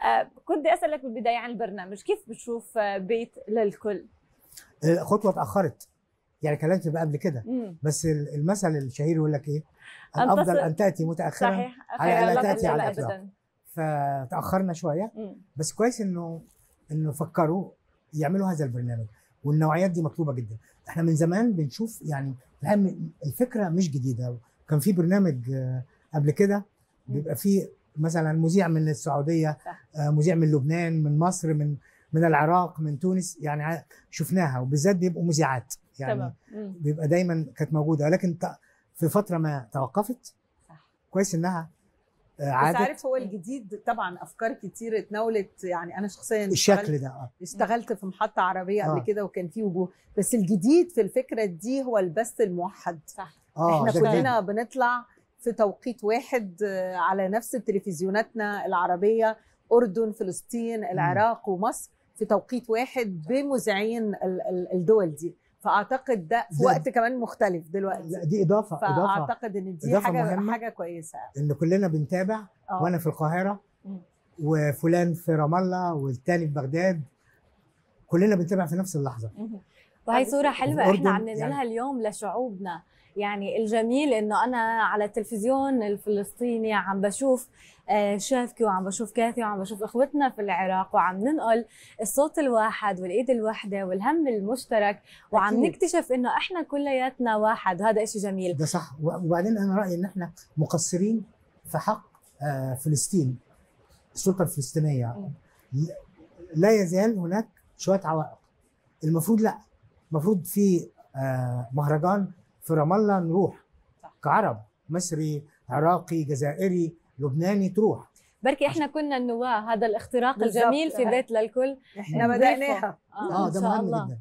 آه، كنت بدي اسالك بالبدايه عن البرنامج كيف بتشوف آه، بيت للكل آه، خطوه اتاخرت يعني كلمت بقى قبل كده مم. بس ال- المثل الشهير يقول لك ايه أن الافضل تصل- ان تاتي متاخرا صحيح على خير ألا الله تأتي لا على لا الإطلاق. ابدا فتاخرنا شويه مم. بس كويس انه انه فكروا يعملوا هذا البرنامج والنوعيات دي مطلوبه جدا احنا من زمان بنشوف يعني الأهم الفكره مش جديده كان في برنامج آه، قبل كده بيبقى فيه مثلا مذيع من السعوديه صح. آه، مذيع من لبنان من مصر من من العراق من تونس يعني ع- شفناها وبالذات بيبقوا مذيعات يعني تمام مم. بيبقى دايما كانت موجوده ولكن ت- في فتره ما توقفت صح. كويس انها آه، بس عادت عارف هو الجديد طبعا افكار كتير اتناولت يعني انا شخصيا الشكل اشتغلت- ده آه. اشتغلت في محطه عربيه قبل آه. كده وكان في وجوه بس الجديد في الفكره دي هو البث الموحد صح اه احنا ده جديد. كلنا بنطلع في توقيت واحد آه، على نفس تلفزيوناتنا العربيه اردن فلسطين العراق ومصر في توقيت واحد بمذيعين ال- ال- الدول دي فاعتقد ده في ده- وقت كمان مختلف دلوقتي لا دي اضافه اضافه فاعتقد ان دي إضافة حاجه مهمة. حاجه كويسه ان كلنا بنتابع آه. وانا في القاهره مم. وفلان في رام الله والتاني في بغداد كلنا بنتابع في نفس اللحظه مهم. وهي صورة حلوة الأردن احنا عم ننقلها يعني- اليوم لشعوبنا يعني الجميل انه انا على التلفزيون الفلسطيني عم بشوف آه، شافكي وعم بشوف كاثي وعم بشوف اخوتنا في العراق وعم ننقل الصوت الواحد والايد الواحده والهم المشترك وعم أكيد. نكتشف انه احنا كلياتنا واحد وهذا إشي جميل ده صح وبعدين انا رايي ان احنا مقصرين في حق آه، فلسطين السلطه الفلسطينيه لا- لا يزال هناك شويه عوائق المفروض لا المفروض في آه، مهرجان في رام الله نروح كعرب مصري عراقي جزائري لبناني تروح بركي احنا كنا النواه هذا الاختراق بالضبط. الجميل في بيت للكل احنا نضيفه. بدأناها آه, اه إن ده شاء مهم الله. جدا